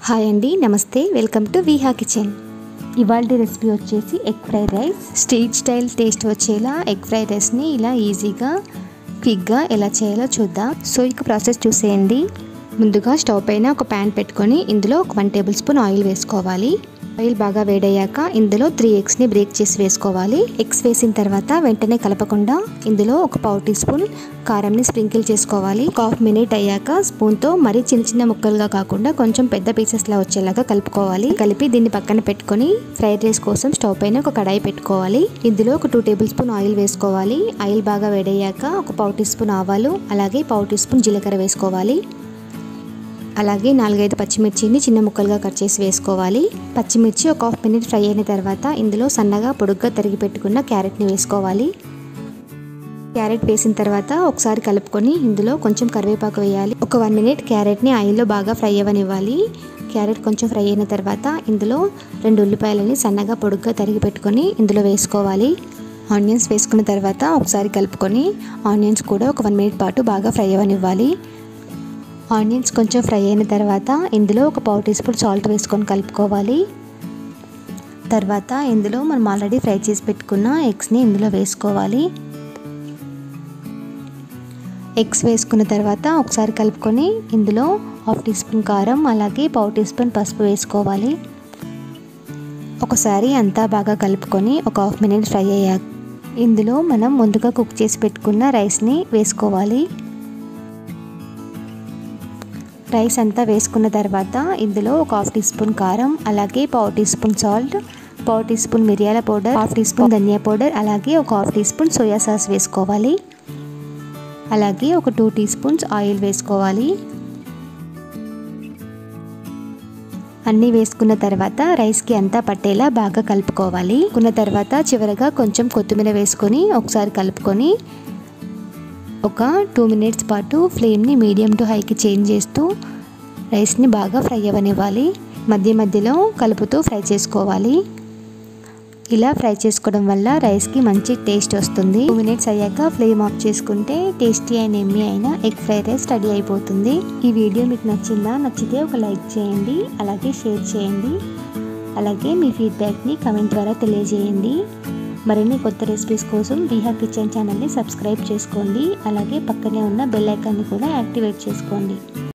hi అండి నమస్తే welcome to Viha kitchen ఇవాళ రెసిపీ వచ్చేసి egg fried rice street style taste వచ్చేలా ఎగ్ ఫ్రైడ్ రైస్ని ఇలా ఈజీగా క్విక్గా ఎలా చేయాలో చూద్దాం సో ఇక ప్రాసెస్ చూసేయండి ముందుగా స్టవ్ పైన ఒక ప్యాన్ పెట్టుకొని ఇందులో ఒక వన్ టేబుల్ స్పూన్ ఆయిల్ వేసుకోవాలి ఆయిల్ బాగా వేడయ్యాక ఇందులో త్రీ ఎగ్స్ని బ్రేక్ చేసి వేసుకోవాలి ఎగ్స్ వేసిన తర్వాత వెంటనే కలపకుండా ఇందులో ఒక పావు టీ స్పూన్ కారంని స్ప్రింకిల్ చేసుకోవాలి ఒక హాఫ్ మినిట్ అయ్యాక స్పూన్తో మరీ చిన్న చిన్న ముక్కలుగా కాకుండా కొంచెం పెద్ద పీసెస్లా వచ్చేలాగా కలుపుకోవాలి కలిపి దీన్ని పక్కన పెట్టుకొని ఫ్రైడ్ రైస్ కోసం స్టవ్ పైన ఒక కడాయి పెట్టుకోవాలి ఇందులో ఒక టూ టేబుల్ స్పూన్ ఆయిల్ వేసుకోవాలి ఆయిల్ బాగా వేడయ్యాక ఒక పావు టీ స్పూన్ ఆవాలు అలాగే పావు టీ స్పూన్ జీలకర్ర వేసుకోవాలి అలాగే నాలుగైదు పచ్చిమిర్చిని చిన్న ముక్కలుగా కట్ చేసి వేసుకోవాలి పచ్చిమిర్చి ఒక హాఫ్ మినిట్ ఫ్రై అయిన తర్వాత ఇందులో సన్నగా పొడుగ్గా తరిగి పెట్టుకున్న క్యారెట్ని వేసుకోవాలి క్యారెట్ వేసిన తర్వాత ఒకసారి కలుపుకొని ఇందులో కొంచెం కరివేపాకు వేయాలి ఒక వన్ మినిట్ క్యారెట్ని ఆయిల్లో బాగా ఫ్రై అవ్వనివ్వాలి క్యారెట్ కొంచెం ఫ్రై అయిన తర్వాత ఇందులో రెండు ఉల్లిపాయలని సన్నగా పొడుగ్గా తరిగి పెట్టుకొని ఇందులో వేసుకోవాలి ఆనియన్స్ వేసుకున్న తర్వాత ఒకసారి కలుపుకొని ఆనియన్స్ కూడా ఒక వన్ మినిట్ పాటు బాగా ఫ్రై అవ్వనివ్వాలి ఆనియన్స్ కొంచెం ఫ్రై అయిన తర్వాత ఇందులో ఒక పావు టీ స్పూన్ సాల్ట్ వేసుకొని కలుపుకోవాలి తర్వాత ఇందులో మనం ఆల్రెడీ ఫ్రై చేసి పెట్టుకున్న ఎగ్స్ని ఇందులో వేసుకోవాలి ఎగ్స్ వేసుకున్న తర్వాత ఒకసారి కలుపుకొని ఇందులో హాఫ్ టీ స్పూన్ కారం అలాగే పావు టీ స్పూన్ పసుపు వేసుకోవాలి ఒకసారి అంతా బాగా కలుపుకొని ఒక హాఫ్ మినిట్ ఫ్రై అయ్యాక ఇందులో మనం ముందుగా కుక్ చేసి పెట్టుకున్న రైస్ని వేసుకోవాలి రైస్ అంతా వేసుకున్న తర్వాత ఇందులో ఒక హాఫ్ టీ స్పూన్ కారం అలాగే పావు టీ స్పూన్ సాల్ట్ పావు టీ స్పూన్ మిరియాల పౌడర్ హాఫ్ టీ స్పూన్ ధనియా పౌడర్ అలాగే ఒక half teaspoon soya sauce వేసుకోవాలి అలాగే ఒక టూ టీ స్పూన్స్ ఆయిల్ వేసుకోవాలి అన్నీ వేసుకున్న తర్వాత రైస్కి అంతా పట్టేలా బాగా కలుపుకోవాలి కున్న తర్వాత చివరగా కొంచెం కొత్తిమీర వేసుకొని ఒకసారి కలుపుకొని ఒక టూ మినిట్స్ పాటు ఫ్లేమ్ని మీడియం టు హైకి చేంజ్ చేస్తూ రైస్ని బాగా ఫ్రై అవ్వనివ్వాలి మధ్య మధ్యలో కలుపుతూ ఫ్రై చేసుకోవాలి ఇలా ఫ్రై చేసుకోవడం వల్ల రైస్కి మంచి టేస్ట్ వస్తుంది టూ మినిట్స్ అయ్యాక ఫ్లేమ్ ఆఫ్ చేసుకుంటే టేస్టీ అయిన ఎమ్మి అయిన ఎగ్ ఫ్రైడ్ రైస్ రెడీ అయిపోతుంది ఈ వీడియో మీకు నచ్చిందా నచ్చితే ఒక లైక్ చేయండి అలాగే షేర్ చేయండి అలాగే మీ ఫీడ్బ్యాక్ని కమెంట్ ద్వారా తెలియజేయండి మరిన్ని కొత్త రెసిపీస్ కోసం బీహా కిచెన్ ఛానల్ని సబ్స్క్రైబ్ చేసుకోండి అలాగే పక్కనే ఉన్న బెల్ ఐకాన్ని కూడా యాక్టివేట్ చేసుకోండి